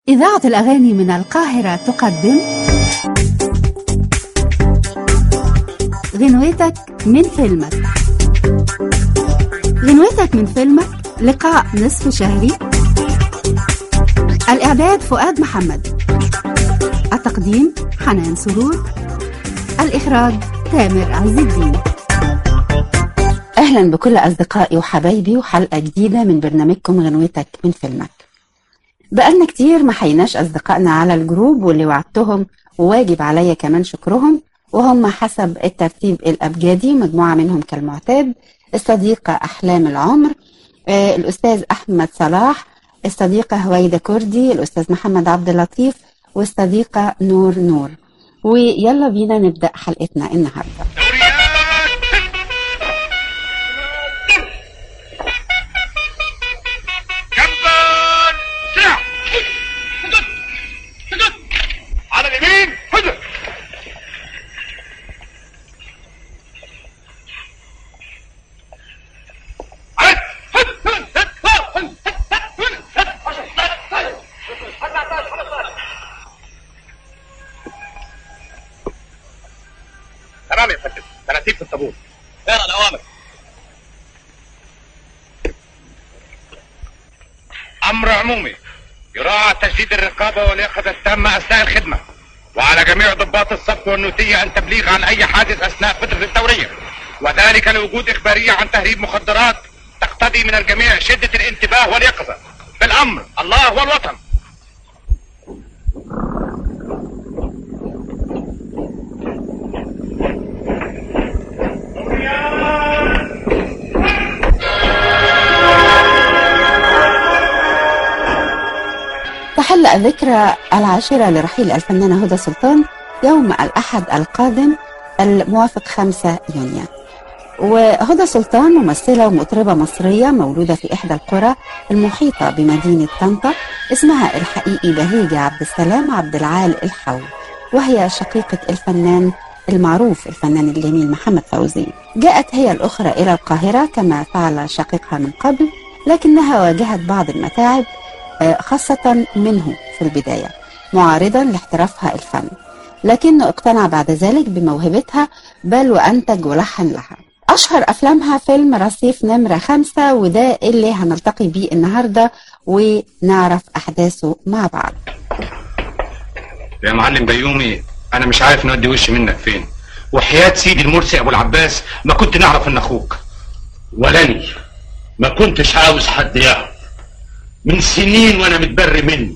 إذاعة الأغاني من القاهرة تقدم غنوتك من فيلمك غنوتك من فيلمك لقاء نصف شهري الإعداد فؤاد محمد التقديم حنان سرور الإخراج تامر عز الدين أهلا بكل أصدقائي وحبايبي وحلقة جديدة من برنامجكم غنوتك من فيلمك بقالنا كتير ما حيناش أصدقائنا على الجروب واللي وعدتهم وواجب عليا كمان شكرهم وهم حسب الترتيب الأبجدي مجموعة منهم كالمعتاد الصديقة أحلام العمر آه، الأستاذ أحمد صلاح الصديقة هويدا كردي الأستاذ محمد عبد اللطيف والصديقة نور نور ويلا بينا نبدأ حلقتنا النهاردة جنبان سرع سدد سدد على اليمين هجر عليك تمام يا فندم ترتيب في الطابور اقرا الاوامر امر عمومي يراعى تشديد الرقابه واليقظه التامه اثناء الخدمه وعلى جميع ضباط الصف والنوتيه ان تبليغ عن اي حادث اثناء فتره التوريه وذلك لوجود اخباريه عن تهريب مخدرات تقتضي من الجميع شده الانتباه واليقظه بالامر الله والوطن تحل الذكرى العاشرة لرحيل الفنانة هدى سلطان يوم الأحد القادم الموافق 5 يونيو وهدى سلطان ممثلة ومطربة مصرية مولودة في إحدى القرى المحيطة بمدينة طنطا اسمها الحقيقي بهيجة عبد السلام عبد العال الحو وهي شقيقة الفنان المعروف الفنان الجميل محمد فوزي جاءت هي الأخرى إلى القاهرة كما فعل شقيقها من قبل لكنها واجهت بعض المتاعب آه، خاصة منه في البداية معارضا لاحترافها الفن لكنه اقتنع بعد ذلك بموهبتها بل وأنتج ولحن لها أشهر أفلامها فيلم رصيف نمرة خمسة وده اللي هنلتقي بيه النهاردة ونعرف أحداثه مع بعض يا معلم بيومي انا مش عارف نودي وشي منك فين وحياة سيدي المرسي ابو العباس ما كنت نعرف ان اخوك ولاني ما كنتش عاوز حد يعرف من سنين وانا متبري منه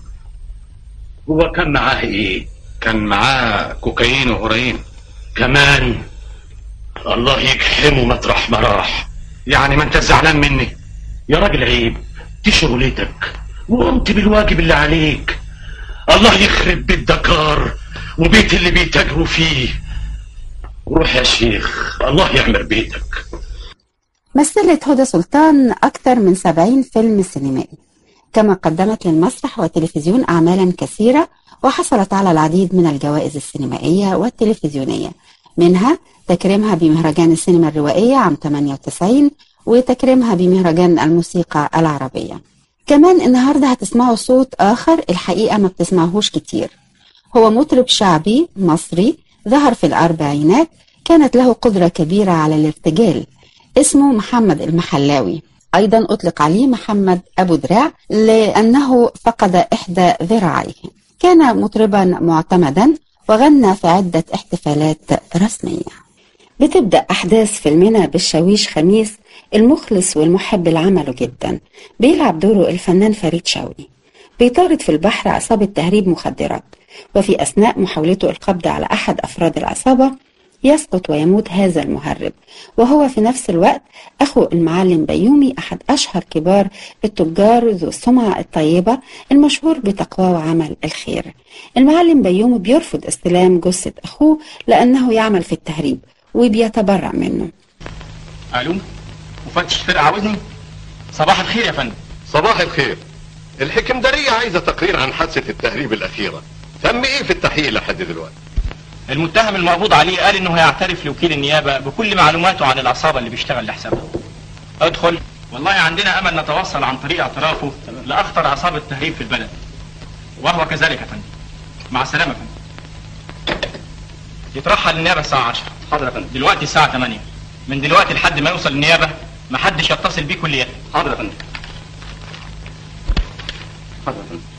هو كان معاه ايه كان معاه كوكايين وهيروين كمان الله يجحمه مطرح ما راح يعني ما انت زعلان مني يا راجل عيب دي شغلتك وقمت بالواجب اللي عليك الله يخرب بيت دكار وبيت اللي بيتاجروا فيه روح يا شيخ الله يعمر بيتك مثلت هدى سلطان أكثر من 70 فيلم سينمائي كما قدمت للمسرح والتلفزيون أعمالا كثيرة وحصلت على العديد من الجوائز السينمائية والتلفزيونية منها تكريمها بمهرجان السينما الروائية عام 98 وتكريمها بمهرجان الموسيقى العربية كمان النهاردة هتسمعوا صوت آخر الحقيقة ما بتسمعهوش كتير هو مطرب شعبي مصري ظهر في الأربعينات كانت له قدرة كبيرة على الارتجال اسمه محمد المحلاوي أيضا أطلق عليه محمد أبو دراع لأنه فقد إحدى ذراعيه كان مطربا معتمدا وغنى في عدة احتفالات رسمية بتبدأ أحداث فيلمنا بالشاويش خميس المخلص والمحب لعمله جدا بيلعب دوره الفنان فريد شوقي بيطارد في البحر عصابة تهريب مخدرات وفي أثناء محاولته القبض على أحد أفراد العصابة يسقط ويموت هذا المهرب وهو في نفس الوقت أخو المعلم بيومي أحد أشهر كبار التجار ذو السمعة الطيبة المشهور بتقواه وعمل الخير المعلم بيومي بيرفض استلام جثة أخوه لأنه يعمل في التهريب وبيتبرأ منه الو مفتش فرقه عاوزني صباح الخير يا فندم صباح الخير الحكمدارية عايزة تقرير عن حادثة التهريب الأخيرة تم إيه في التحقيق لحد دلوقتي المتهم المقبوض عليه قال انه هيعترف لوكيل النيابه بكل معلوماته عن العصابه اللي بيشتغل لحسابها ادخل والله عندنا امل نتوصل عن طريق اعترافه لاخطر عصابه تهريب في البلد وهو كذلك يا فندم مع السلامه يا فندم يترحل النيابه الساعه 10 حاضر يا فندم دلوقتي الساعه 8 من دلوقتي لحد ما يوصل النيابه محدش يتصل بيه كليا حاضر يا فندم حاضر يا فندم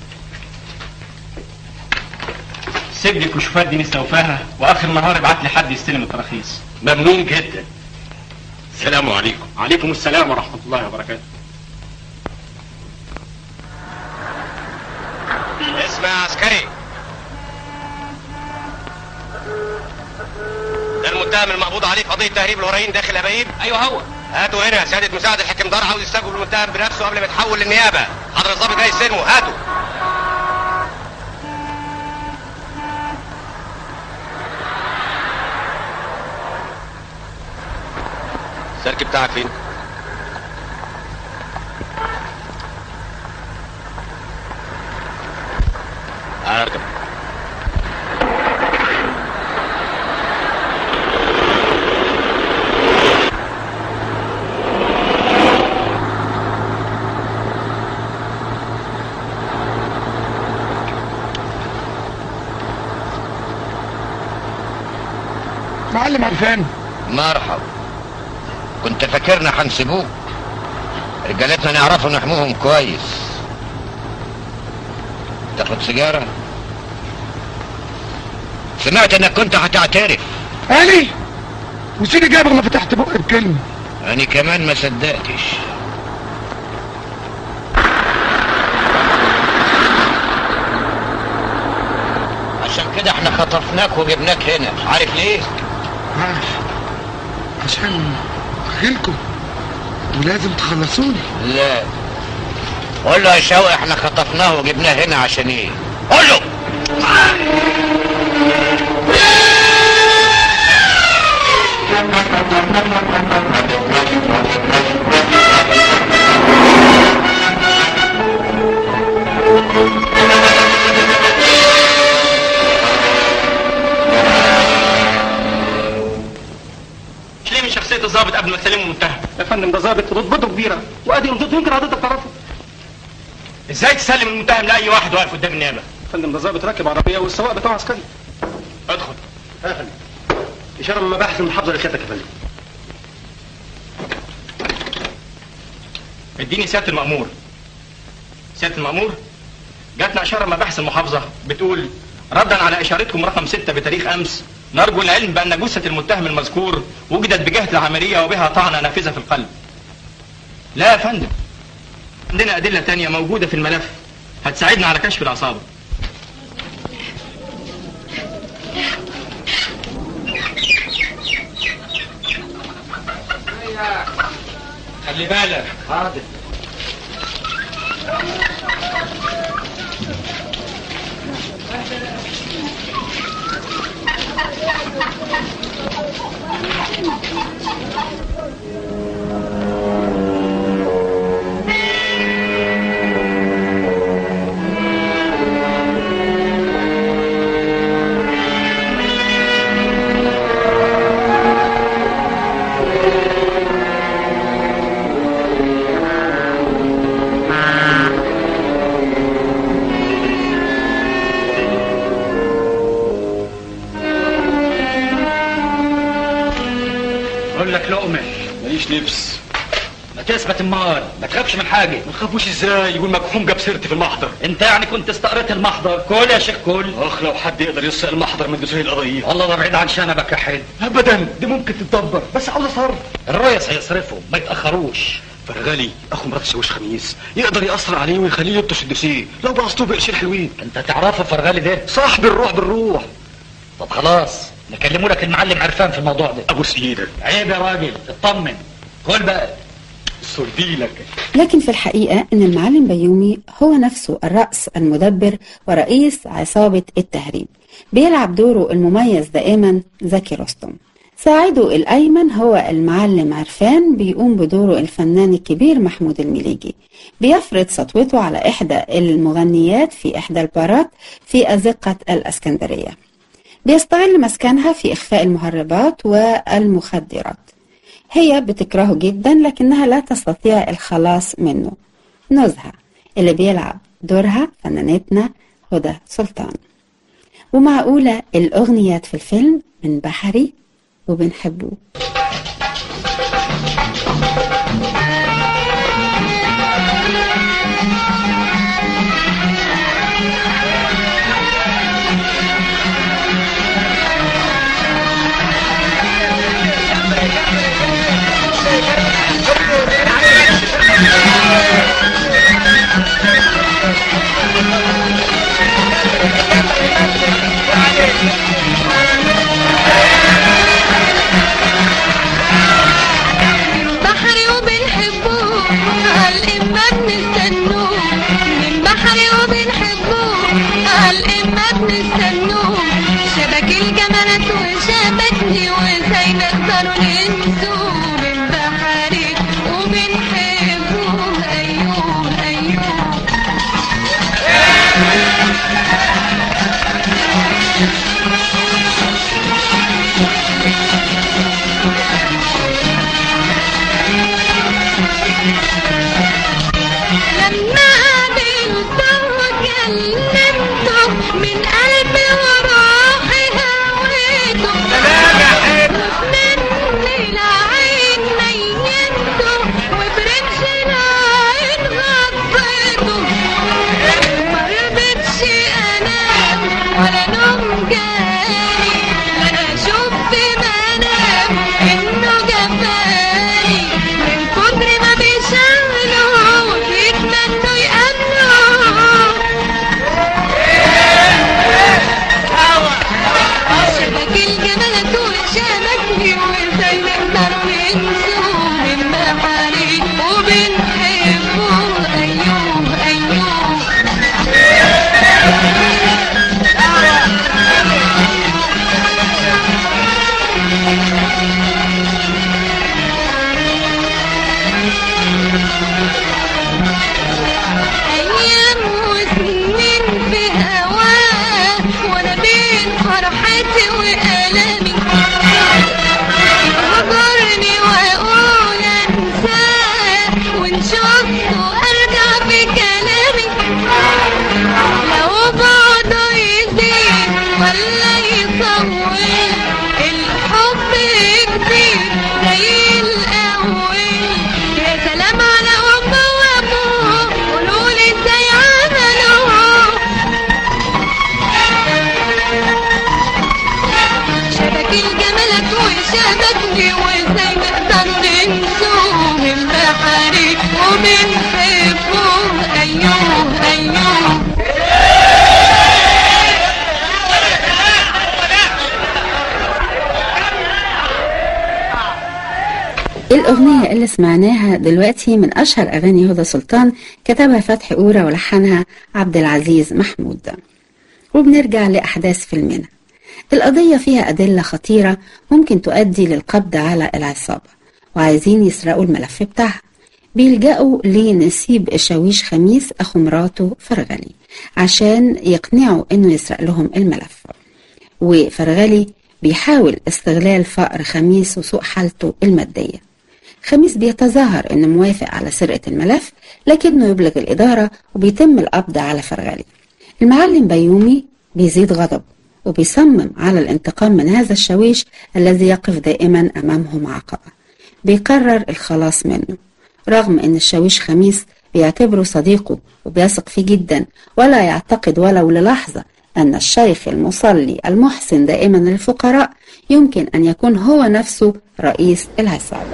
سيب لي الكشوفات دي مستوفاها واخر النهار ابعت لي حد يستلم التراخيص ممنون جدا السلام عليكم عليكم السلام ورحمه الله وبركاته اسمع يا عسكري ده المتهم المقبوض عليه في قضيه تهريب الهرايين داخل ابايب ايوه هو هاتوا هنا سياده مساعد الحكم دار عاوز يستجوب المتهم بنفسه قبل ما يتحول للنيابه حضر الضابط جاي يستلمه هاتوا السلك بتاعك فين؟ تعال اركب معلم عرفان مرحب كنت فاكرنا هنسيبوك رجالتنا نعرفوا نحموهم كويس تاخد سيجارة سمعت انك كنت هتعترف علي وسيدي جابر ما فتحت بقي بكلمة انا كمان ما صدقتش عشان كده احنا خطفناك وجبناك هنا عارف ليه عارف عشان اخيلكم ولازم تخلصوني لا قول له يا شوقي احنا خطفناه وجبناه هنا عشان ايه قول له ليه من شخصيه الضابط قبل ما تسلمه المتهم يا فندم ده ظابط رتبته كبيره وادي رتبته يمكن حضرتك تعرفه ازاي تسلم المتهم لاي واحد واقف قدام النيابه يا فندم ده ظابط راكب عربيه والسواق بتاعه عسكري ادخل يا فندم اشاره من مباحث المحافظه لسيادتك يا فندم اديني سياده المامور سياده المامور جاتنا اشاره من مباحث المحافظه بتقول ردا على اشارتكم رقم 6 بتاريخ امس نرجو العلم بان جثه المتهم المذكور وجدت بجهه العمليه وبها طعنه نافذه في القلب لا يا فندم عندنا ادله تانية موجوده في الملف هتساعدنا على كشف العصابه خلي بالك حاضر اقول لك لقمه ماليش لبس ما تثبت امال ما تخافش من حاجه ما تخافوش ازاي يقول مجحوم جاب سيرتي في المحضر انت يعني كنت استقريت المحضر كل يا شيخ كل اخ لو حد يقدر يسرق المحضر من دسوق القضيه والله ده بعيد عن شنبك يا حد ابدا دي ممكن تتدبر بس عاوز اصرف الريس هيصرفهم ما يتاخروش فرغالي اخو مرات شاويش خميس يقدر ياثر عليه ويخليه يبطش الدسيه لو بقصته بقرشين حلوين انت تعرفه فرغالي ده صاحب الروح بالروح طب خلاص نكلمه لك المعلم عرفان في الموضوع ده ابوس ايدك عيب يا راجل اطمن كل بقى سرديلك لكن في الحقيقة أن المعلم بيومي هو نفسه الرأس المدبر ورئيس عصابة التهريب بيلعب دوره المميز دائما زكي رستم ساعده الأيمن هو المعلم عرفان بيقوم بدوره الفنان الكبير محمود المليجي بيفرض سطوته على إحدى المغنيات في إحدى البارات في أزقة الأسكندرية بيستغل مسكنها في إخفاء المهربات والمخدرات هي بتكرهه جدا لكنها لا تستطيع الخلاص منه نزهة اللي بيلعب دورها فنانتنا هدى سلطان ومعقولة الأغنيات في الفيلم من بحري وبنحبه بحري وبنحبه هالإما بنستنوه من بحري وبنحبه هالإما بنستنوه شبك الجمالات وشبكني وازاي نقدر ننسوه من بحري وبنحبه أيوه أيوه لما قابلته وكلمته من قلبي وروحي هويته من العين نيمته وبرمش العين غطيته ما رضيتش انام ولا نوم جاني انا شفت منام انه جفاني من كتر ما بيشغلوا وبيتمنوا يقابلوا شبك الجمالات وشبكني وازاي نقدر ننسوا من بحري وبنحبه ايوه ايوه أيام وسنين في هواه وأنا بين فرحتي وألمي غدرني وأقول أنساه وإن شفته أرجع في كلامي لو بعده يزيد ولا يطول الحب جديد زي الأول يا سلام على أمه وأبوه قولولي ازاي عملوه شبك الجمالات وشبكني وازاي نقدر ننسوه من بحري وبنحبه أيوه أيوه الأغنية اللي سمعناها دلوقتي من أشهر أغاني هدى سلطان كتبها فتحي أورا ولحنها عبد العزيز محمود وبنرجع لأحداث فيلمنا القضية فيها أدلة خطيرة ممكن تؤدي للقبض على العصابة وعايزين يسرقوا الملف بتاعها بيلجأوا لنسيب شاويش خميس أخو مراته فرغلي عشان يقنعوا إنه يسرق لهم الملف وفرغلي بيحاول استغلال فقر خميس وسوء حالته المادية خميس بيتظاهر انه موافق على سرقة الملف لكنه يبلغ الإدارة وبيتم القبض على فرغلي المعلم بيومي بيزيد غضب وبيصمم على الانتقام من هذا الشاويش الذي يقف دائما أمامهم عقبة بيقرر الخلاص منه رغم ان الشاويش خميس بيعتبره صديقه وبيثق فيه جدا ولا يعتقد ولو للحظة أن الشيخ المصلي المحسن دائما للفقراء يمكن أن يكون هو نفسه رئيس العصابة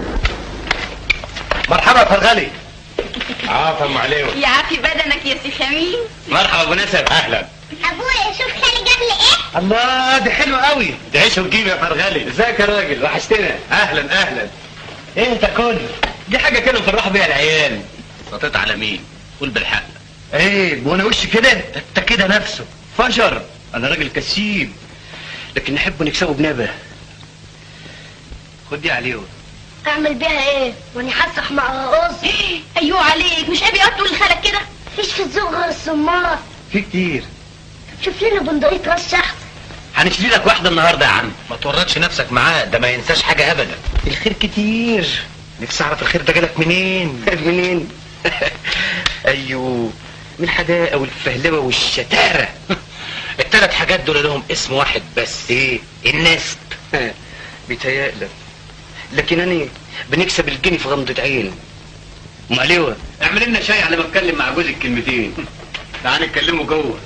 مرحبا فرغلي عافا ام عليهم يعافي بدنك يا سي خميس مرحبا ابو نسب اهلا ابويا شوف خالي جاب لي ايه الله دي حلوه قوي تعيش وتجيب يا فرغلي ازيك يا راجل وحشتنا اهلا اهلا ايه تاكل دي حاجه كده نفرحوا بيها العيال نطيت على مين قول بالحق ايه وانا وشي كده ده انت كده نفسه فشر انا راجل كسيب لكن نحب نكسبه بنبه خد دي عليه اعمل بيها ايه واني هسرح مع رقص ايوه عليك مش ابي تقول لخالك كده مفيش في الزوج غير الصمار في كتير شوف لنا بندقية راس شحت هنشتري لك واحده النهارده يا عم ما تورطش نفسك معاه ده ما ينساش حاجه ابدا الخير كتير نفسي اعرف الخير ده جالك منين منين ايوه من الحداقه والفهلوه والشتاره الثلاث حاجات دول لهم اسم واحد بس ايه النسب بيتهيألك لكن انا بنكسب الجنيه في غمضة عين ماليوه اعمل لنا شاي على ما اتكلم مع جوزك كلمتين تعال نتكلموا جوه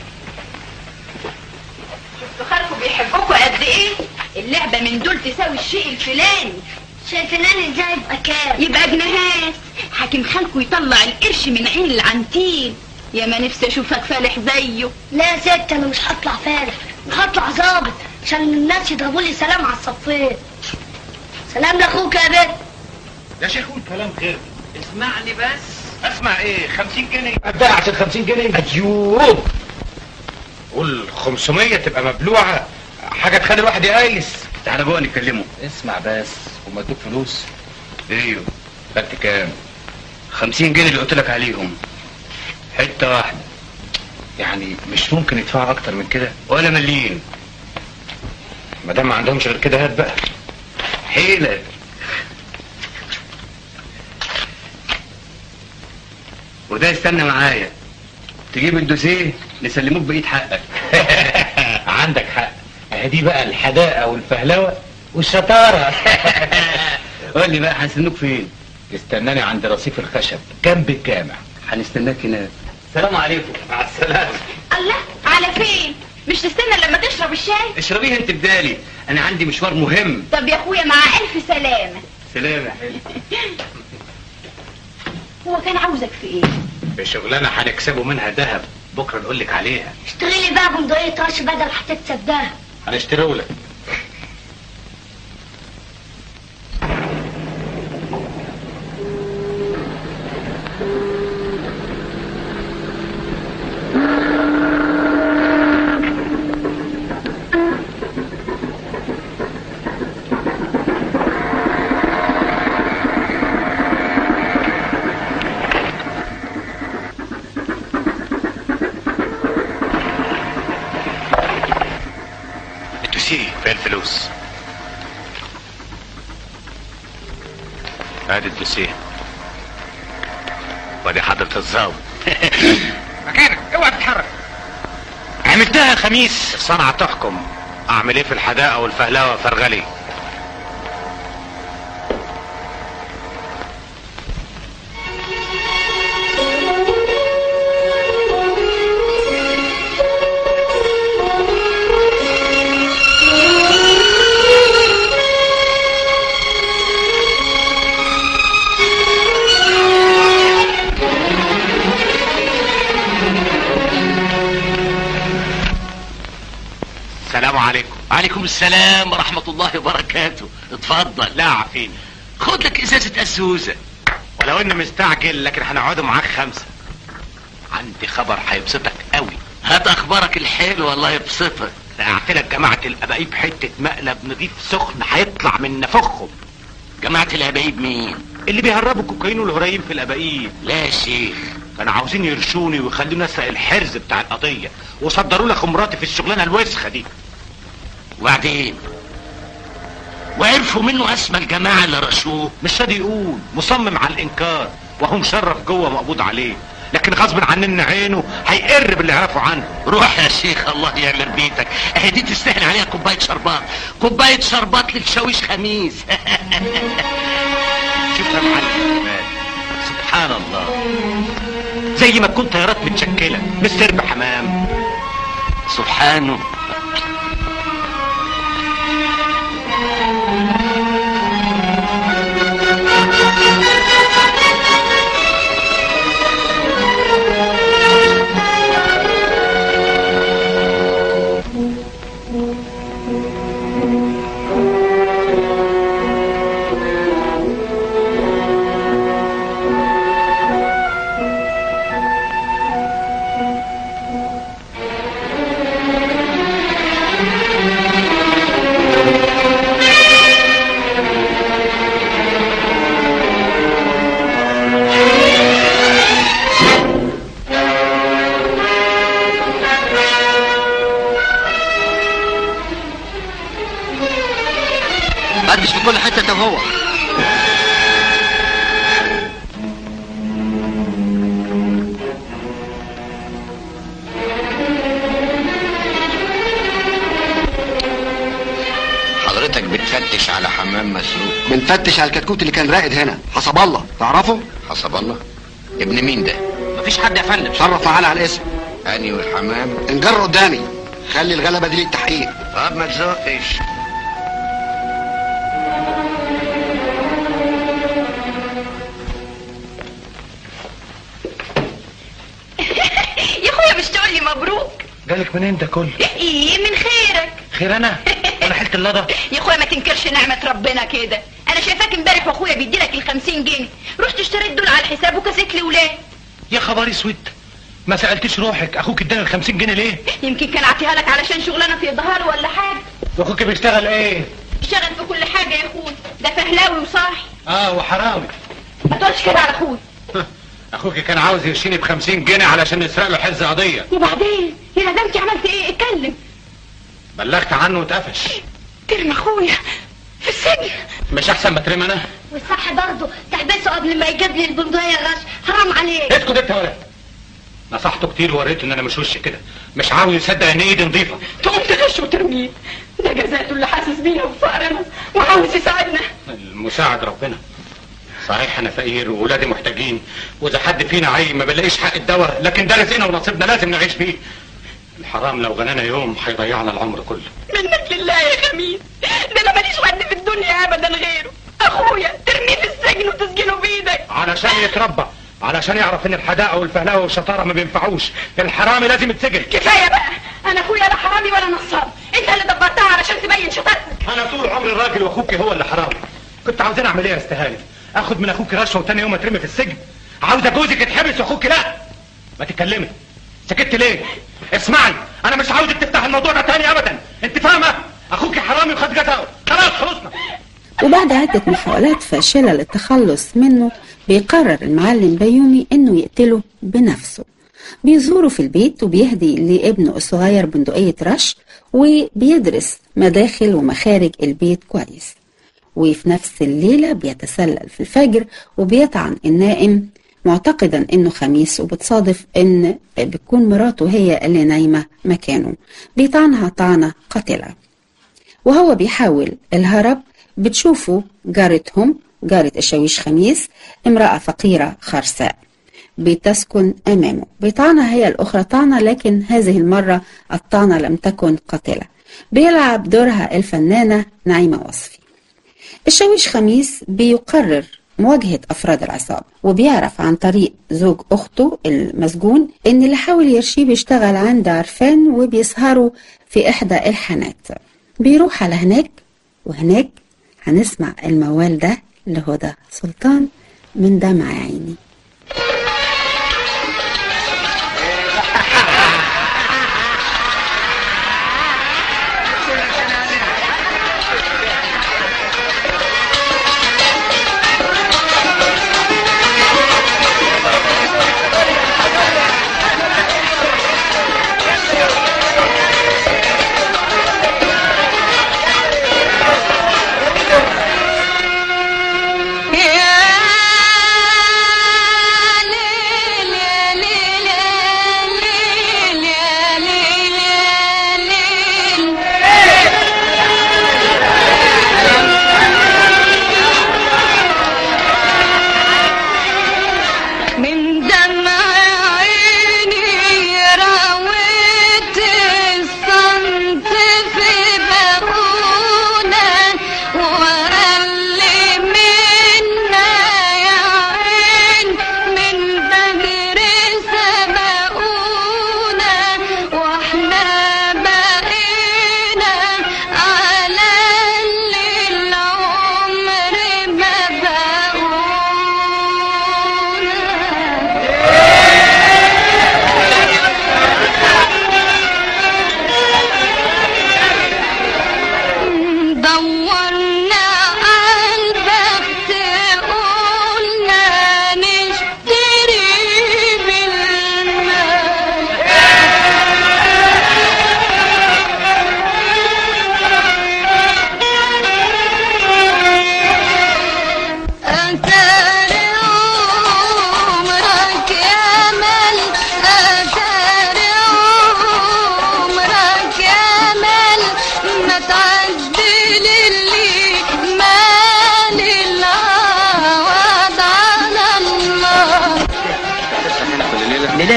شفتوا خالكم بيحبوكوا قد ايه اللعبة من دول تساوي الشيء الفلاني شايفين انا ازاي ابقى كام يبقى جنيهات حاكم خالكم يطلع القرش من عين العنتيل يا ما نفسي اشوفك فالح زيه لا يا ست انا مش هطلع فارغ هطلع ظابط عشان الناس يضربوا لي سلام على الصفين سلام لاخوك يا بنت يا شيخ قول كلام غير اسمعني بس اسمع ايه 50 جنيه ابدا عشان 50 جنيه ايوه قول 500 تبقى مبلوعه حاجه تخلي الواحد يقايس تعالى جوه نتكلموا اسمع بس وما ادوك فلوس ايوه خدت كام 50 جنيه اللي قلت لك عليهم حته واحده يعني مش ممكن يدفعوا اكتر من كده ولا مليين ما دام ما عندهمش غير كده هات بقى حيله وده يستنى معايا تجيب الدوسيه نسلموك بقية حقك عندك حق دي بقى الحداقة والفهلوة والشطارة قول لي بقى هنستنوك فين استناني عند رصيف الخشب جنب الجامع هنستناك هناك السلام عليكم مع السلامة الله على فين مش تستنى لما تشرب الشاي اشربيه انت بدالي انا عندي مشوار مهم طب يا اخويا مع الف سلامة سلام يا حلو هو كان عاوزك في ايه في شغلانة هنكسبوا منها ذهب بكرة نقول لك عليها اشتغلي لي بقى بندقية رش بدل هتكسب ده هنشتروا لك الدوسيه فين الفلوس ادي الدوسيه وادي حضرة الظابط مكانك اوعى تتحرك عملتها خميس الصنعة تحكم اعمل ايه في الحداقة والفهلوة فرغلي السلام عليكم عليكم السلام ورحمة الله وبركاته اتفضل لا عارفين خد لك ازازة ازوزة ولو اني مستعجل لكن هنقعدوا معاك خمسة عندي خبر هيبسطك قوي هات اخبارك الحلوة الله يبسطك سقعت لك جماعة الابايب حتة مقلب نضيف سخن هيطلع من نفخهم جماعة العبايب مين اللي بيهربوا الكوكايين والهرايم في الابايب لا يا شيخ كانوا عاوزين يرشوني ويخلوني اسرق الحرز بتاع القضية وصدروا لك مراتي في الشغلانة الوسخة دي وبعدين وعرفوا منه اسمى الجماعة اللي رشوه مش راضي يقول مصمم على الانكار وهو مشرف جوه مقبوض عليه لكن غصب عننا عينه هيقر باللي عرفوا عنه روح يا شيخ الله يعمر بيتك اهي دي تستاهل عليها كوباية شربات كوباية شربات للشاويش خميس شوف يا معلم كمان. سبحان الله زي ما تكون طيارات متشكلة مش سرب حمام سبحانه قدش في كل حتة ده هو حضرتك بتفتش على حمام مسروق بنفتش على الكتكوت اللي كان راقد هنا حسب الله تعرفه حسب الله ابن مين ده مفيش حد يا فندم شرف معانا على الاسم اني والحمام انجر قدامي خلي الغلبه دي للتحقيق طب ما تزقش يا اخويا مش تقول لي مبروك جالك منين ده كله ايه من خيرك خير انا انا حلت اللضا يا اخويا ما تنكرش نعمة ربنا كده انا شايفاك امبارح واخويا بيديلك ال 50 جنيه رحت اشتريت دول على الحساب وكسيت لي ولاد يا خبر اسود ما سالتش روحك اخوك اداني ال 50 جنيه ليه يمكن كان عطيها لك علشان شغلانه في ظهر ولا حاجه واخوك بيشتغل ايه اشتغل في كل حاجه يا اخويا ده فهلاوي وصاحي اه وحرامي ما تقولش كده على اخويا اخوك كان عاوز يرشيني ب 50 جنيه علشان نسرق له حز قضيه وبعدين يا ندمتي عملت ايه اتكلم بلغت عنه واتقفش ترمي اخويا في السجن مش احسن ما ترمي انا والصح برضه تحبسه قبل ما يجيب لي البندقية غش حرام عليك اسكت انت ولا نصحته كتير ووريته ان انا مش وش كده مش عاوز يصدق ان ايدي نظيفه تقوم تغش وترميه ده جزاته اللي حاسس بينا وفقرنا وعاوز يساعدنا المساعد ربنا صحيح انا فقير وولادي محتاجين واذا حد فينا عي ما بنلاقيش حق الدواء لكن ده رزقنا ونصيبنا لازم نعيش فيه الحرام لو غنانا يوم هيضيعنا العمر كله منك لله يا خميس ده انا ماليش حد في الدنيا ابدا غيره اخويا ترميه في السجن وتسجنه بايدك علشان يتربى علشان يعرف ان الحداقه والفهلاوه والشطاره ما بينفعوش الحرامي لازم يتسجن كفايه بقى انا اخويا لا حرامي ولا نصاب انت اللي دبرتها علشان تبين شطارتك انا طول عمري الراجل واخوك هو اللي حرامي كنت عاوزين اعمل ايه يا استهاني اخد من اخوك رشوه وتاني يوم اترمي في السجن عاوزه جوزك يتحبس واخوك لا ما تتكلمي سكت ليه اسمعي انا مش عاوزك تفتح الموضوع ده تاني ابدا انت فاهمه اخوك حرامي وخد جزاءه خلاص خلصنا وبعد عدة محاولات فاشلة للتخلص منه بيقرر المعلم بيومي انه يقتله بنفسه بيزوره في البيت وبيهدي لابنه الصغير بندقية رش وبيدرس مداخل ومخارج البيت كويس وفي نفس الليلة بيتسلل في الفجر وبيطعن النائم معتقدا انه خميس وبتصادف ان بتكون مراته هي اللي نايمة مكانه بيطعنها طعنة قاتلة وهو بيحاول الهرب بتشوفه جارتهم جارة الشاويش خميس امرأة فقيرة خرساء بتسكن أمامه بطعنة هي الأخرى طعنة لكن هذه المرة الطعنة لم تكن قاتلة بيلعب دورها الفنانة نعيمة وصفي الشاويش خميس بيقرر مواجهة أفراد العصابة وبيعرف عن طريق زوج أخته المسجون إن اللي حاول يرشيه بيشتغل عند عرفان وبيسهروا في إحدى الحانات بيروح على هناك وهناك هنسمع الموال ده لهدى سلطان من دمع عيني يا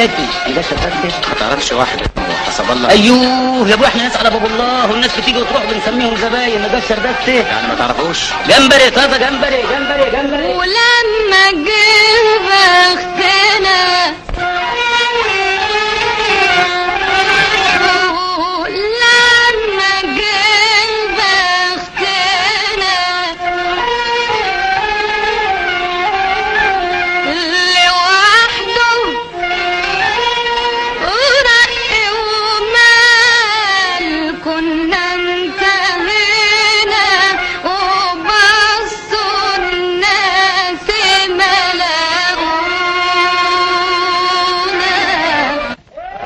شرداتي يبقى شرداتي ما تعرفش واحد اسمه حسب الله ايوه يا ابويا احنا ناس على باب الله والناس بتيجي وتروح بنسميهم زباين ما ده شرداتي يعني ما تعرفوش جمبري طازه جمبري جمبري جمبري ولما جه بختنا ولما جه بختنا لوحده ورق ومال كنا انتهينا وبصوا الناس ملقونا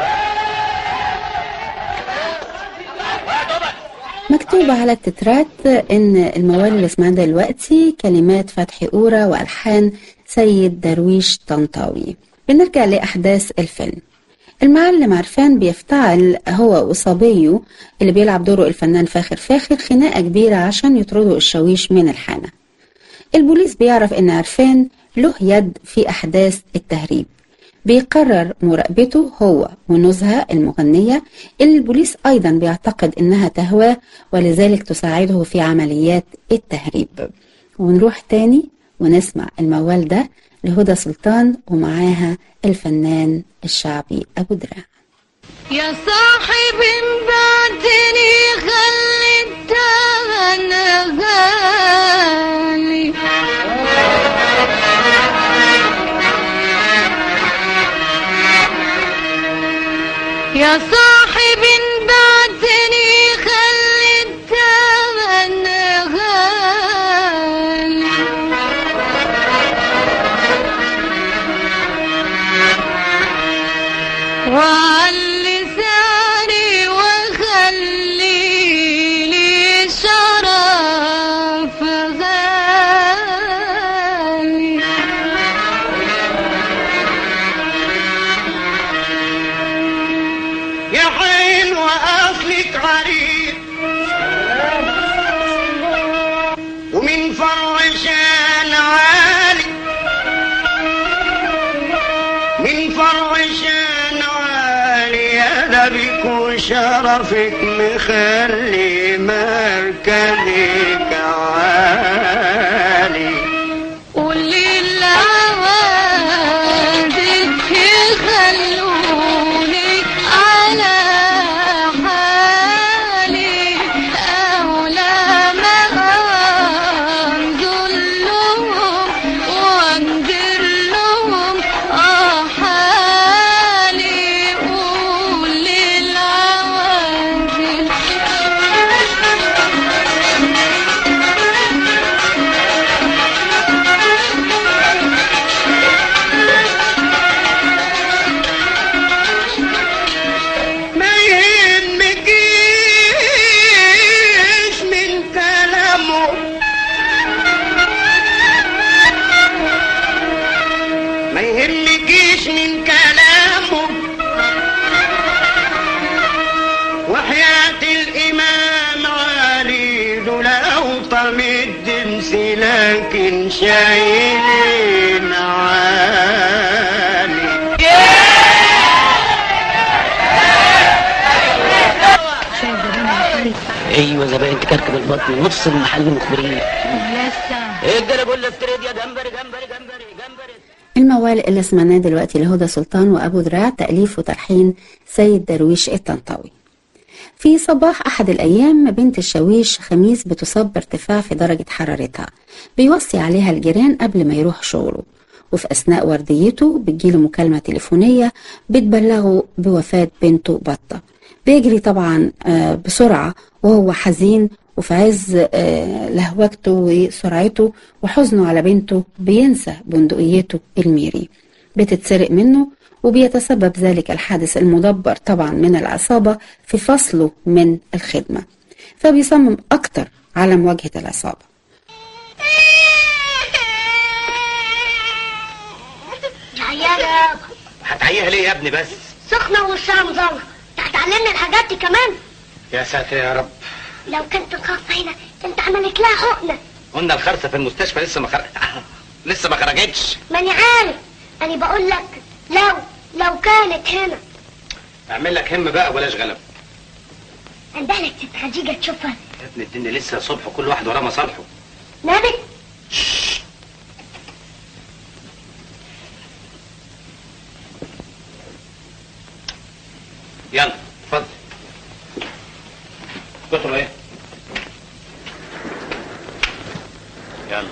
مكتوب على التترات ان الموال اللي سمعناه دلوقتي كلمات فتحي أورا والحان سيد درويش طنطاوي بنرجع لاحداث الفيلم المعلم عرفان بيفتعل هو وصبيه اللي بيلعب دوره الفنان فاخر فاخر خناقة كبيرة عشان يطردوا الشاويش من الحانة البوليس بيعرف ان عرفان له يد في احداث التهريب بيقرر مراقبته هو ونزهة المغنية اللي البوليس أيضا بيعتقد إنها تهواه ولذلك تساعده في عمليات التهريب ونروح تاني ونسمع الموال ده لهدى سلطان ومعاها الفنان الشعبي أبو دراع يا صاحب بعتني خليت انا غالي يا صاحب بعتني خليت انا غالي وعلي سعري وخلي لي شرف غالي يا حلوة أصلك عريض ومن فرشان عالي من فرشان عالي يا نبيك وشرفك مخلي مركزك عالي قولي العوادل يخلوني على حالي أولى ما أنزل لهم وأنذر لهم أحالي قولي العوادل ما يهمكيش من كلامه ما يهمكيش من كلامه وحياة الإمام علي لو طمد امسي لكن شايلين عالي ايوه زباين تكركب البطن نص المحل مخبرين لسه اقدر اقول افترض يا جمبري جمبري جمبري جمبري الموال اللي سمعناه دلوقتي لهدى سلطان وأبو دراع تأليف وتلحين سيد درويش الطنطاوي في صباح أحد الأيام بنت الشاويش خميس بتصاب بارتفاع في درجة حرارتها بيوصي عليها الجيران قبل ما يروح شغله وفي أثناء ورديته بتجيله مكالمة تليفونية بتبلغه بوفاة بنته بطة بيجري طبعا آه، بسرعة وهو حزين وفي عز آه، لهوجته وسرعته وحزنه على بنته بينسى بندقيته الميري بتتسرق منه وبيتسبب ذلك الحادث المدبر طبعا من العصابة في فصله من الخدمة فبيصمم أكتر على مواجهة العصابة عيالة هتعيها ليه يا ابني بس سخنة ووشها مزرة هتعلمني الحاجات دي كمان يا ساتر يا رب لو كنت خاصة هنا كنت عملت لها حقنة قلنا الخرسة في المستشفى لسه ما خرج لسه ما خرجتش ماني عارف أنا بقول لك لو لو كانت هنا اعمل لك هم بقى بلاش غلب عندها لك ست خديجة تشوفها يا ابن الدنيا لسه صبح كل واحد وراه مصالحه نامت يلا اتفضل كتب ايه يلا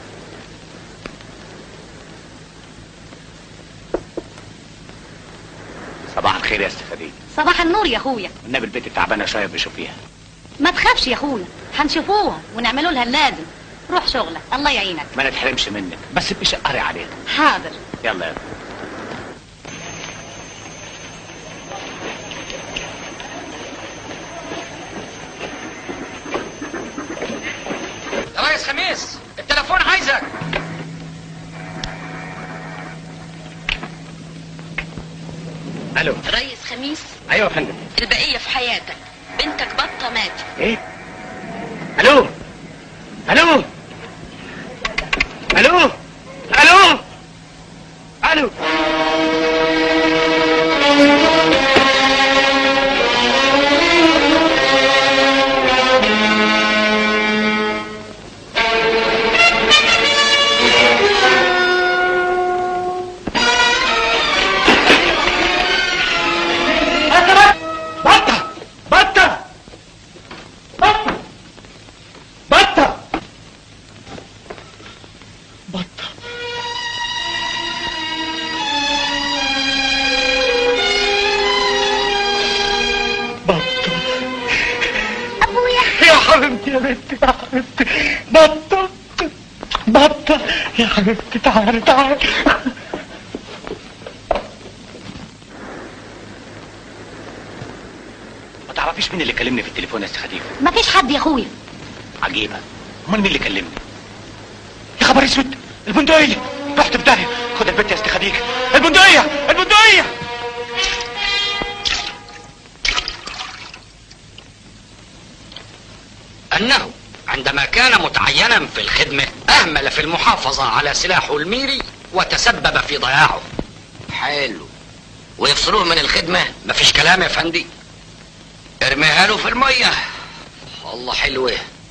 صباح الخير يا استاذ خديجه صباح النور يا اخويا والنبي البنت تعبانه شويه بشوفيها ما تخافش يا اخويا هنشوفوها ونعملوا لها اللازم روح شغلك الله يعينك ما نتحرمش منك بس بشقري عليها حاضر يلا يلا يا ريس خميس التليفون عايزك الو ريس خميس ايوه يا فندم البقية في حياتك بنتك بطة ماتت ايه الو الو الو الو الو بطة بطة بطة بطة بطة بطة ابويا يا حبيبتي يا بنتي يا حبيبتي بطة بطة يا حبيبتي تعالي تعالي ما تعرفيش مين اللي كلمني في التليفون يا استاذ خديجه مفيش حد يا اخويا عجيبه امال مين اللي كلمني يا خبر اسود البندقية رحت في داهية خد البنت يا استاذ خديجة البندقية البندقية أنه عندما كان متعينا في الخدمة أهمل في المحافظة على سلاحه الميري وتسبب في ضياعه حلو ويفصلوه من الخدمة مفيش كلام يا فندي ارميها له في المية والله حلوة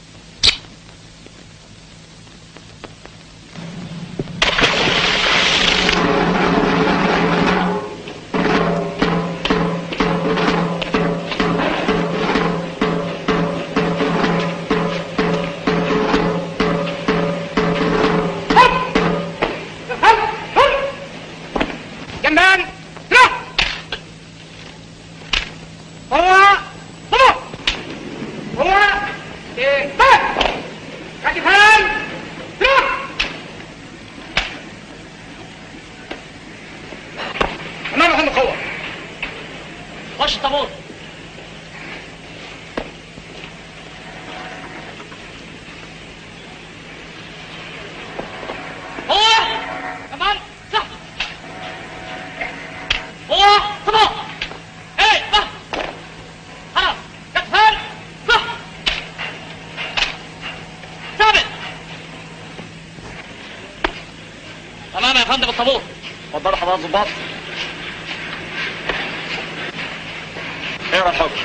جنبان روح هو هو هو ايه بس كتفان روح امام محمد قوة خش الطابور هو كمان صح هو طبق ايه صح خلاص كتفان صح ثابت تمام يا فندم الطابور اتفضلوا حضرات الضباط اقرا الحكم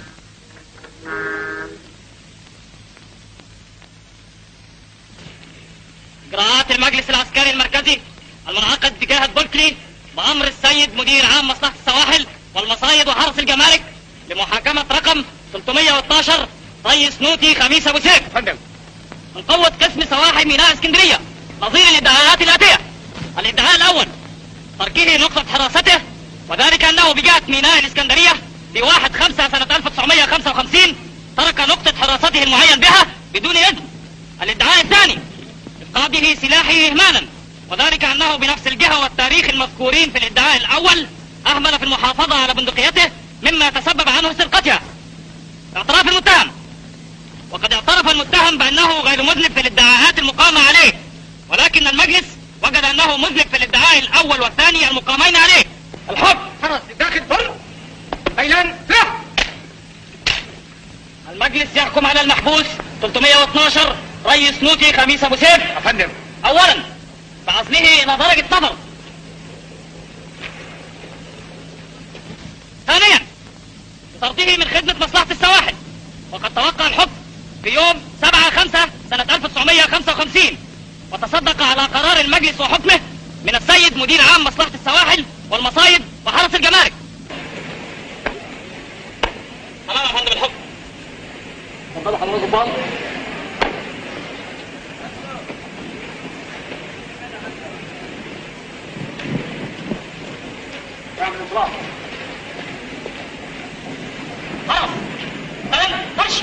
إجراءات المجلس العسكري المركزي المنعقد بجهة بولكلي بأمر السيد مدير عام مصلحة السواحل والمصايد وحرس الجمارك لمحاكمة رقم 312 ريس نوتي خميس أبو سيف فندم من قوة قسم سواحل ميناء اسكندرية نظير الادعاءات الآتية الادعاء الأول تركه نقطة حراسته وذلك أنه بجهة ميناء الإسكندرية في 1 5 سنة 1955 ترك نقطة حراسته المعين بها بدون إذن الادعاء الثاني إفقاده سلاحه إهمالا وذلك أنه بنفس الجهة والتاريخ المذكورين في الادعاء الأول أهمل في المحافظة على بندقيته مما تسبب عنه سرقتها اعتراف المتهم وقد اعترف المتهم بأنه غير مذنب في الادعاءات المقامة عليه ولكن المجلس وجد أنه مذنب في الادعاء الأول والثاني المقامين عليه الحكم حرس داخل فل بيلان سلاح المجلس يحكم على المحبوس 312 ريس نوتي خميس ابو سيف يا فندم اولا بعزله الى درجه نظر طرده من خدمة مصلحة السواحل وقد توقع الحكم في يوم 7 5 سنة 1955 وتصدق على قرار المجلس وحكمه من السيد مدير عام مصلحة السواحل والمصايد وحرس الجمارك تمام يا فندم الحكم اتفضلوا حضرتك الضباط اعمل انطلاق خلاص تمام ماشي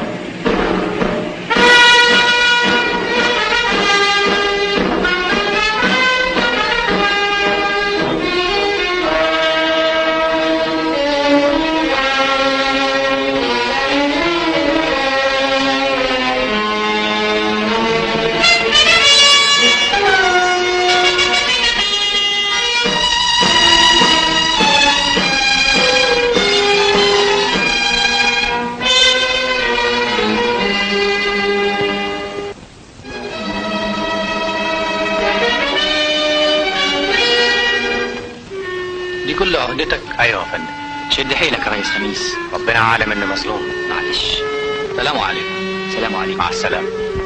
دي كل عهدتك ايوه يا فندم شد حيلك يا ريس خميس ربنا عالم اني مظلوم معلش سلام عليكم سلام عليكم مع السلامه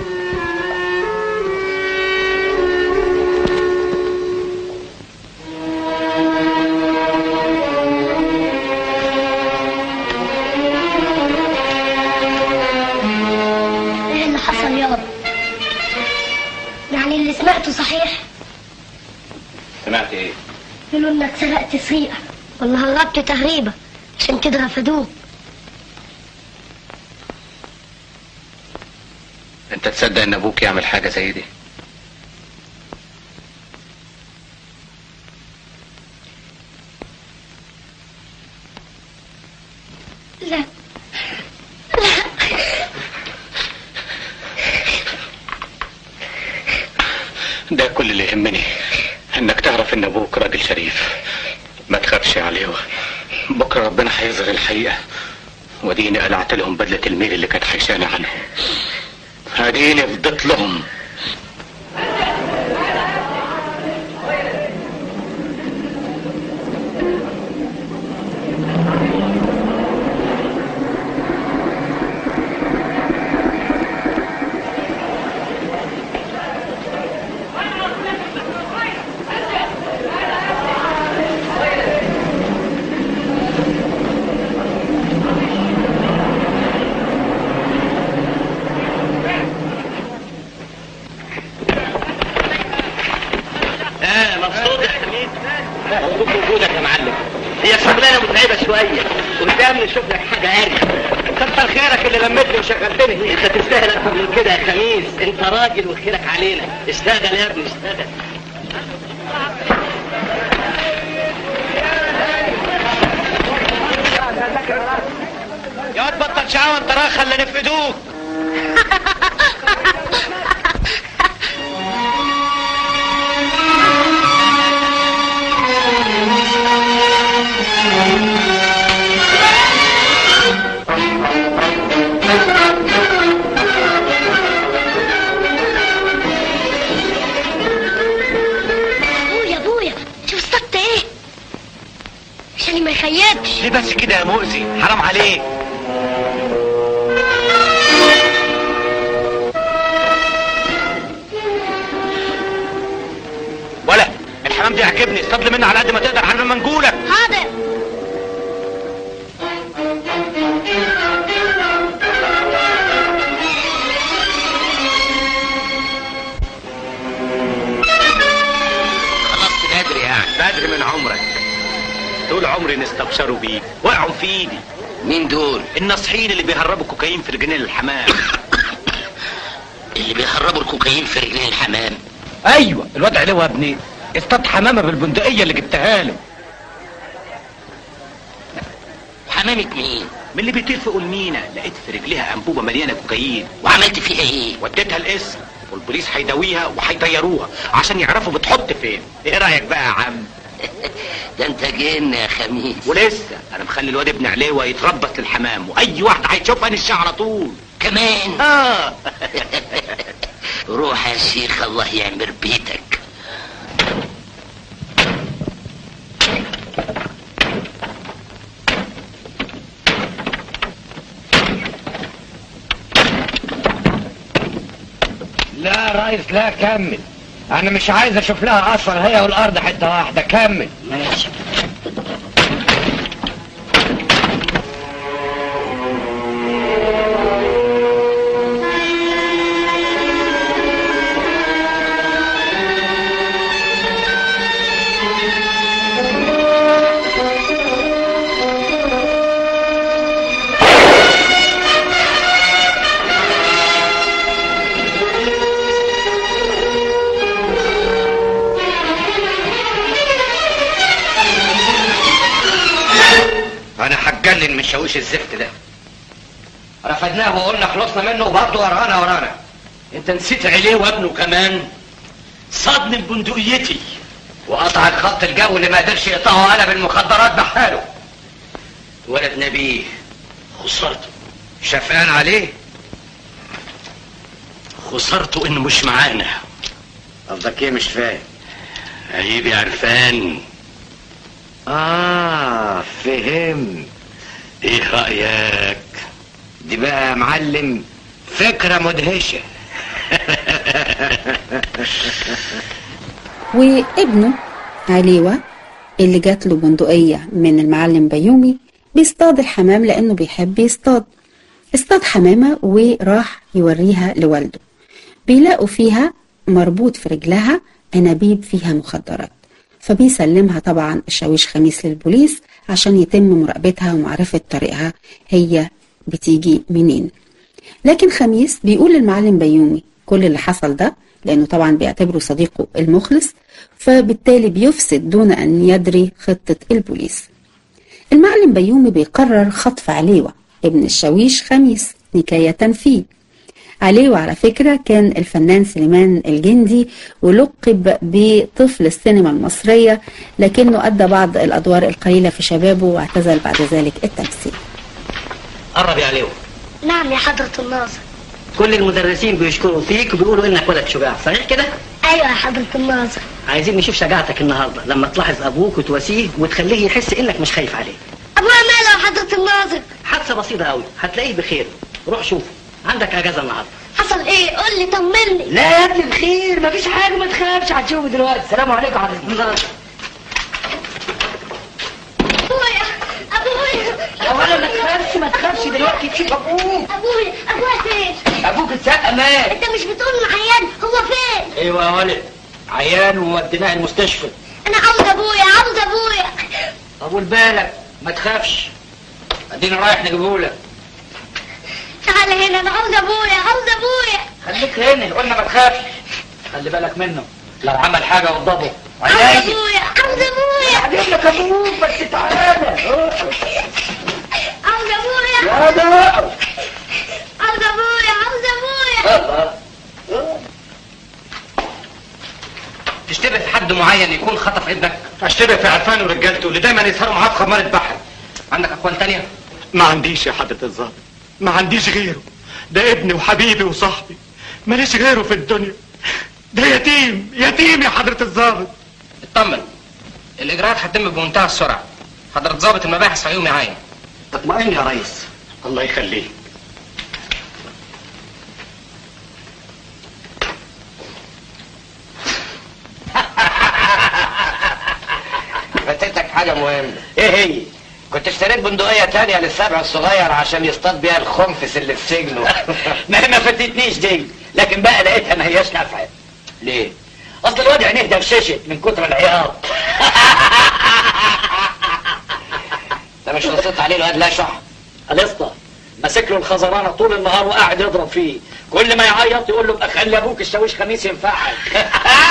ايه اللي حصل يابا يعني اللي سمعته صحيح سمعت ايه يقولوا انك سرقت سرقة ولا هربت تهريبة عشان كده رفدوك انت تصدق ان ابوك يعمل حاجه زي دي لا ده كل اللي يهمني انك تعرف ان ابوك راجل شريف ما تخافش عليه بكره ربنا هيظهر الحقيقه وديني قلعت لهم بدله الميل اللي كانت حيشاني عنهم اديني فضيت لهم اه مبسوط يا حميد مبسوط بوجودك يا معلم هي شغلانه متعبه شويه قدام نشوف لك حاجه ارجع كتر خيرك اللي لمتني وشغلتني انت تستاهل اكتر من كده يا خميس انت راجل وخيرك علينا اشتغل يا ابني اشتغل يا واد بطل شعوى انت راخ اللي نفدوك ابويا ابويا شوف اصطدت ايه عشان ما يخيبش ليه بس كده يا مؤذي حرام عليك ولا الحمام دي عجبني اصطاد منه على قد ما تقدر على ما نقولك حاضر خلصت بدري يعني بدري من عمرك طول عمري نستبشروا بيك وقعوا في ايدي مين دول؟ الناصحين اللي بيهربوا كوكايين في رجلين الحمام اللي بيهربوا الكوكايين في رجلين الحمام ايوه الواد علوه يا ابني اصطاد حمامه بالبندقيه اللي جبتها له حمامة مين؟ من اللي بيطير فوق المينا لقيت في رجليها انبوبه مليانه كوكايين وعملت فيها ايه؟ وديتها القسم والبوليس هيداويها وهيطيروها عشان يعرفوا بتحط فين ايه رايك بقى يا عم ده انت جن يا خميس ولسه انا مخلي الواد ابن عليوه يتربص للحمام واي واحد هيشوفها نشها على طول كمان اه روح يا شيخ الله يعمر بيتك لا يا ريس لا كمل انا مش عايز اشوف لها اصلا هي والارض حته واحده كمل ماشي انا هتجنن من شاويش الزفت ده رفدناه وقلنا خلصنا منه وبرضه ورانا ورانا انت نسيت عليه وابنه كمان صدم بندقيتي وقطع الخط الجو اللي ما قدرش يقطعه قلب المخدرات بحاله ولد نبيه خسرته شفقان عليه خسرته انه مش معانا قصدك ايه مش فاهم عيب يا عرفان اه فهم ايه رأيك دي بقى يا معلم فكرة مدهشة وابنه عليوة اللي جات له بندقية من المعلم بيومي بيصطاد الحمام لأنه بيحب يصطاد اصطاد حمامة وراح يوريها لوالده بيلاقوا فيها مربوط في رجلها أنابيب فيها مخدرات فبيسلمها طبعا الشاويش خميس للبوليس عشان يتم مراقبتها ومعرفة طريقها هي بتيجي منين لكن خميس بيقول للمعلم بيومي كل اللي حصل ده لأنه طبعا بيعتبره صديقه المخلص فبالتالي بيفسد دون أن يدري خطة البوليس المعلم بيومي بيقرر خطف عليوة ابن الشاويش خميس نكاية فيه عليوة على فكرة كان الفنان سليمان الجندي ولقب بطفل السينما المصرية لكنه أدى بعض الأدوار القليلة في شبابه واعتزل بعد ذلك التمثيل قرب يا عليو نعم يا حضرة الناظر كل المدرسين بيشكروا فيك وبيقولوا انك ولد شجاع صحيح كده ايوه يا حضرة الناظر عايزين نشوف شجاعتك النهارده لما تلاحظ ابوك وتواسيه وتخليه يحس انك مش خايف عليه ابويا ماله يا حضرة الناظر حادثه بسيطه قوي هتلاقيه بخير روح شوف عندك اجازه النهارده حصل ايه قول لي طمني لا يا ابني بخير مفيش حاجه ما تخافش هتشوفه دلوقتي السلام عليكم حضرتك النظر ابويا ابويا يا ولا ما تخافش ما تخافش دلوقتي تشوف ابوك ابويا ابويا فين ابوك اتسقى مات انت مش بتقول انه عيان هو فين ايوه يا ولد عيان ووديناه المستشفى انا عاوز ابويا عاوز ابويا طول بالك ما تخافش اديني رايح نجيبهولك تعال هنا انا عاوز ابويا عاوز ابويا خليك هنا قلنا ما تخافش خلي بالك منه لو عمل حاجه وضبه عاوز ابويا عاوز ابويا هجيب لك ابوك بس تعالى عاوز ابويا يا ده عاوز ابويا عاوز ابويا تشتبه في حد معين يكون خطف ابنك اشتبه في عرفان ورجالته اللي دايما يسهروا معاه في خمارة بحر عندك اقوال تانية ما عنديش يا حضرة الظابط ما عنديش غيره ده ابني وحبيبي وصاحبي ماليش غيره في الدنيا ده يتيم يتيم يا حضرة الظابط اطمن الاجراءات هتتم بمنتهى السرعه حضرة ضابط المباحث فيوم يعاين اطمئن يا ريس الله يخليه فاتتك حاجة مهمة ايه هي؟ كنت اشتريت بندقية تانية للسبع الصغير عشان يصطاد بيها الخنفس اللي في سجنه ما هي ما فاتتنيش دي لكن بقى لقيتها ما هياش نافعه ليه؟ اصل الواد عينيه دبششت من كتر العياط انت مش وصيت عليه الواد لا شح الاسطى ماسك له الخزرانه طول النهار وقاعد يضرب فيه كل ما يعيط يقول له ابقى خلي ابوك الشاويش خميس ينفعك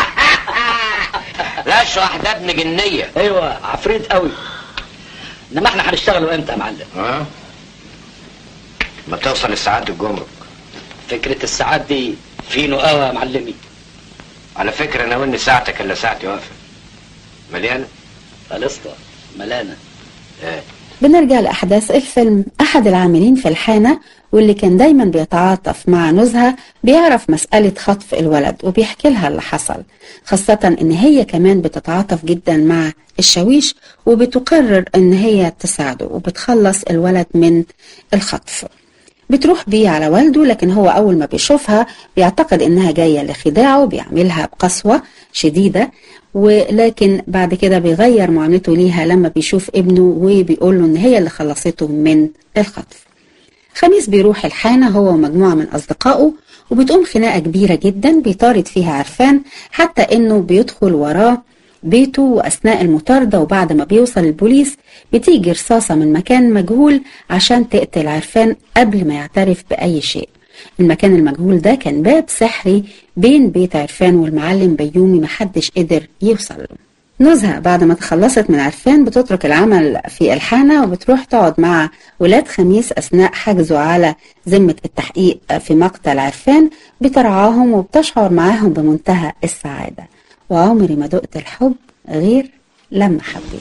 لا شح ده ابن جنية ايوه عفريت قوي انما احنا هنشتغلوا امتى يا معلم ها؟ ما توصل الساعات الجمرك فكره الساعات دي فينو قوي يا معلمي على فكرة انا واني ساعتك الا ساعتي واقفة مليانة؟ الاسطى ملانه ايه بنرجع لأحداث الفيلم أحد العاملين في الحانة واللي كان دايما بيتعاطف مع نزهة بيعرف مسألة خطف الولد وبيحكي لها اللي حصل خاصة إن هي كمان بتتعاطف جدا مع الشاويش وبتقرر إن هي تساعده وبتخلص الولد من الخطف بتروح بيه على والده لكن هو أول ما بيشوفها بيعتقد إنها جاية لخداعه بيعملها بقسوة شديدة ولكن بعد كده بيغير معاملته ليها لما بيشوف ابنه وبيقول له إن هي اللي خلصته من الخطف خميس بيروح الحانة هو ومجموعة من أصدقائه وبتقوم خناقة كبيرة جدا بيطارد فيها عرفان حتى إنه بيدخل وراه بيته وأثناء المطاردة وبعد ما بيوصل البوليس بتيجي رصاصة من مكان مجهول عشان تقتل عرفان قبل ما يعترف بأي شيء المكان المجهول ده كان باب سحري بين بيت عرفان والمعلم بيومي محدش قدر يوصل له نزهة بعد ما تخلصت من عرفان بتترك العمل في الحانة وبتروح تقعد مع ولاد خميس أثناء حجزه على ذمة التحقيق في مقتل عرفان بترعاهم وبتشعر معاهم بمنتهى السعادة وعمري ما دقت الحب غير لما حبيت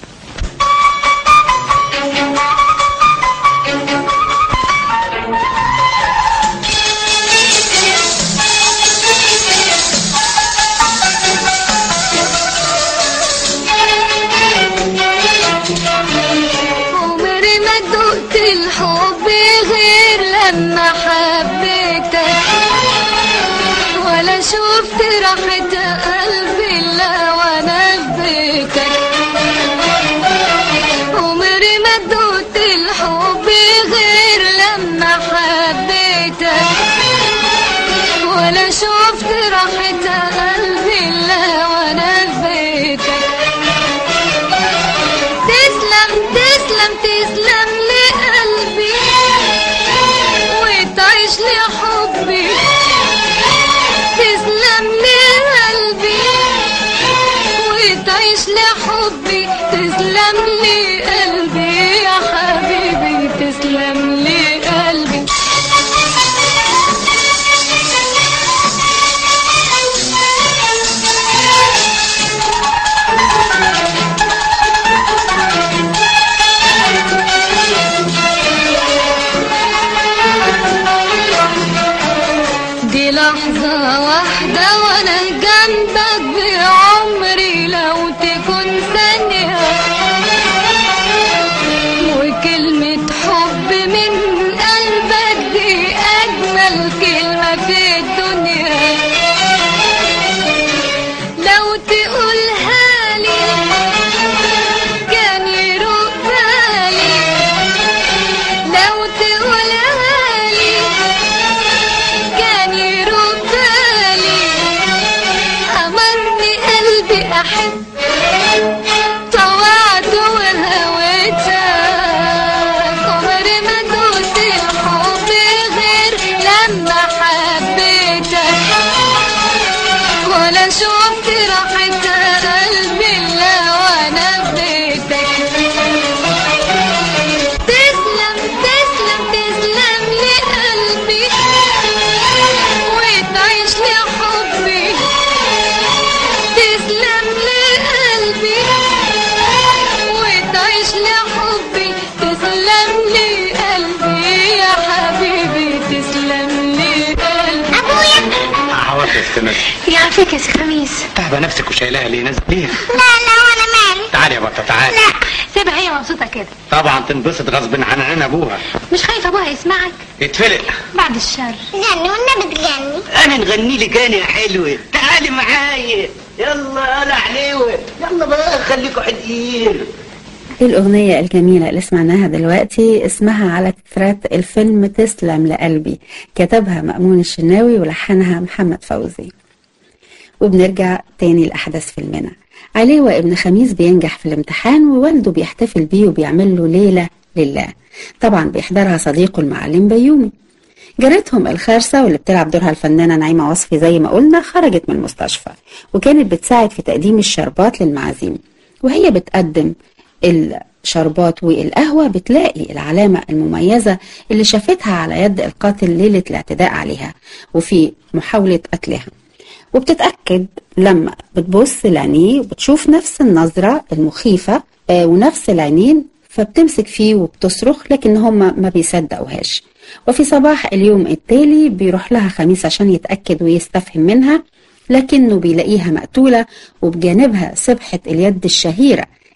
عمري ما دقت الحب غير لما حبيتك ولا شفت راحة قلبي الا وانا في بيتك عمري ما دقت الحب غير لما حبيتك ولا شفت راحة قلبي الا وانا في بيتك تسلم تسلم تسلم لقلبي وتعيش لحبي تسلم لقلبي وتعيش لحبي تسلم لقلبي يا حبيبي تسلم لقلبي دي لحظة واحدة وانا جنبك بعمري لو تكون ثانية وكلمة حب من قلبك دي أجمل كلمة في الدنيا لو تقولها لي كان يروق بالي لو تقولها لي كان يروق بالي أمرني قلبي أحب طوعت وهويتك عمري ما دوت الحب غير لما حبيتك ولا شفت راحة قلبي إلا وأنا في بيتك تسلم تسلم تسلم لقلبي وتعيش لحبي تسلم لقلبي وتعيش لحبي تسلم لقلبي يا حبيبي تسلم لقلبي ابويا عواطف يا سمس يعافيك يا سي خميس تعبى نفسك وشايلها ليه نازل ليه لا لا وانا مالي تعالي يا بطه تعالي لا سيبها هي مبسوطة كده طبعا تنبسط غصب عن عين ابوها مش خايفة ابوها يسمعك اتفلق بعد الشر غني والنبي تغني انا نغني لك انا يا حلوه تعالي معايا يلا انا عليوه يلا بقى خليكوا حدقين الأغنية الجميلة اللي سمعناها دلوقتي اسمها على تترات الفيلم تسلم لقلبي كتبها مأمون الشناوي ولحنها محمد فوزي وبنرجع تاني لأحداث فيلمنا عليوة ابن خميس بينجح في الامتحان ووالده بيحتفل بيه وبيعمل له ليلة لله طبعا بيحضرها صديقه المعلم بيومي جارتهم الخارسة واللي بتلعب دورها الفنانة نعيمة وصفي زي ما قلنا خرجت من المستشفى وكانت بتساعد في تقديم الشربات للمعازيم وهي بتقدم الشربات والقهوة بتلاقي العلامة المميزة اللي شافتها على يد القاتل ليلة الاعتداء عليها وفي محاولة قتلها وبتتأكد لما بتبص لعينيه وبتشوف نفس النظرة المخيفة آه، ونفس العينين فبتمسك فيه وبتصرخ لكن هما ما بيصدقوهاش وفي صباح اليوم التالي بيروح لها خميس عشان يتأكد ويستفهم منها لكنه بيلاقيها مقتولة وبجانبها سبحة اليد الشهيرة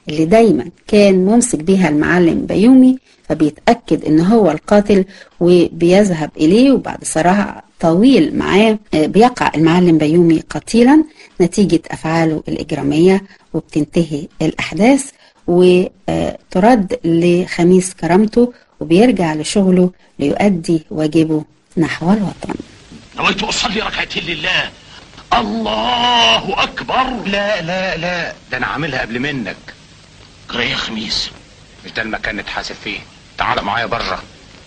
اللي دايما كان ممسك بيها المعلم بيومي فبيتأكد ان هو القاتل وبيذهب اليه وبعد صراع طويل معاه آه، بيقع المعلم بيومي قتيلا نتيجة افعاله الاجرامية وبتنتهي الاحداث وترد لخميس كرامته وبيرجع لشغله ليؤدي واجبه نحو الوطن نويت اصلي ركعتين لله الله اكبر لا لا لا ده انا عاملها قبل منك جرى يا خميس مش ده المكان نتحاسب فيه تعال معايا بره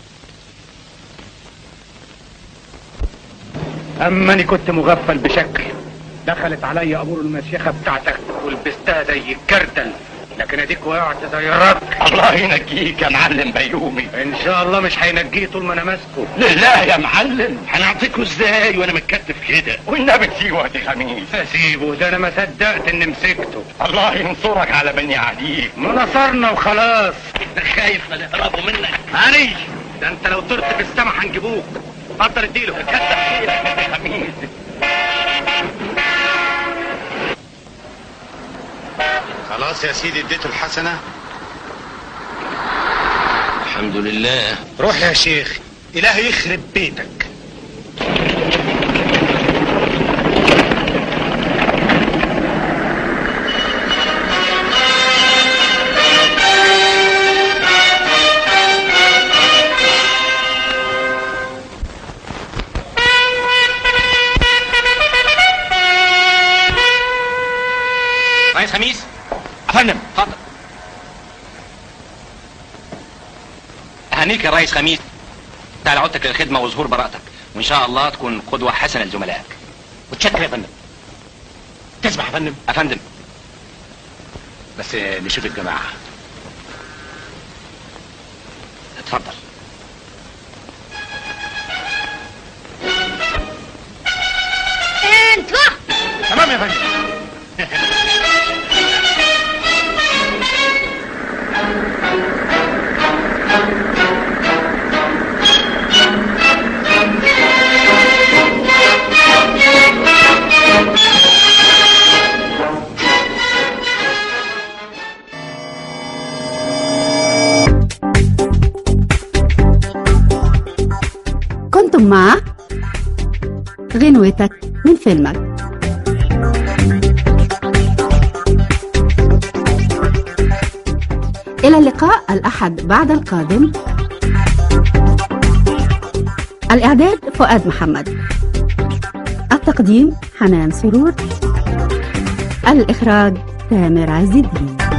اما اني كنت مغفل بشكل دخلت عليا امور المشيخه بتاعتك ولبستها زي الكردل لكن اديك وقعت زي الرك الله ينجيك يا معلم بيومي ان شاء الله مش هينجيه طول ما انا ماسكه لله يا معلم هنعطيكوا ازاي وانا متكتف كده والنبي تسيبه يا خميس اسيبه ده انا ما صدقت اني مسكته الله ينصرك على بني عليك ما نصرنا وخلاص خايف لا نهربوا منك هاني ده انت لو طرت في السما هنجيبوك اتفضل اديله كتر خيرك يا خميس خلاص يا سيدي اديته الحسنه الحمد لله روح يا شيخ إلهي يخرب بيتك رئيس خميس افندم اتفضل اهنيك يا ريس خميس تعال عودتك للخدمه وظهور براءتك وان شاء الله تكون قدوه حسنه لزملائك متشكر يا فندم تسمح يا فندم افندم بس نشوف الجماعه اتفضل انت تمام يا فندم كنتم مع غنوتك من فيلمك إلى اللقاء الأحد بعد القادم الإعداد فؤاد محمد التقديم حنان سرور الإخراج تامر عز الدين